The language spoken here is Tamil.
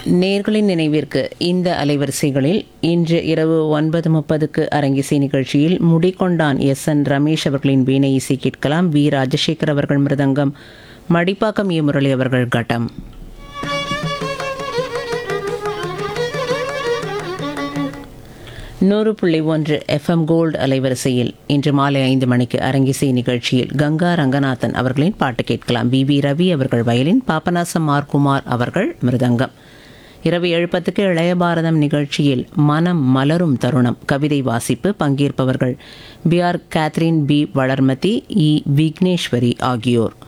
நேர்களின் நினைவிற்கு இந்த அலைவரிசைகளில் இன்று இரவு ஒன்பது முப்பதுக்கு அரங்கிசை நிகழ்ச்சியில் முடிகொண்டான் எஸ் என் ரமேஷ் அவர்களின் வீணை இசை கேட்கலாம் வி ராஜசேகர் அவர்கள் மிருதங்கம் மடிப்பாக்கம் ஏ முரளி அவர்கள் கட்டம் நூறு புள்ளி ஒன்று எஃப்எம் கோல்டு அலைவரிசையில் இன்று மாலை ஐந்து மணிக்கு அரங்கிசை நிகழ்ச்சியில் கங்கா ரங்கநாதன் அவர்களின் பாட்டு கேட்கலாம் வி வி ரவி அவர்கள் வயலின் பாபநாசம் ஆர் குமார் அவர்கள் மிருதங்கம் இரவு எழுப்பத்துக்கு இளைய பாரதம் நிகழ்ச்சியில் மனம் மலரும் தருணம் கவிதை வாசிப்பு பங்கேற்பவர்கள் P R Catherine P Valarmathi E Vigneswari ஆகியோர்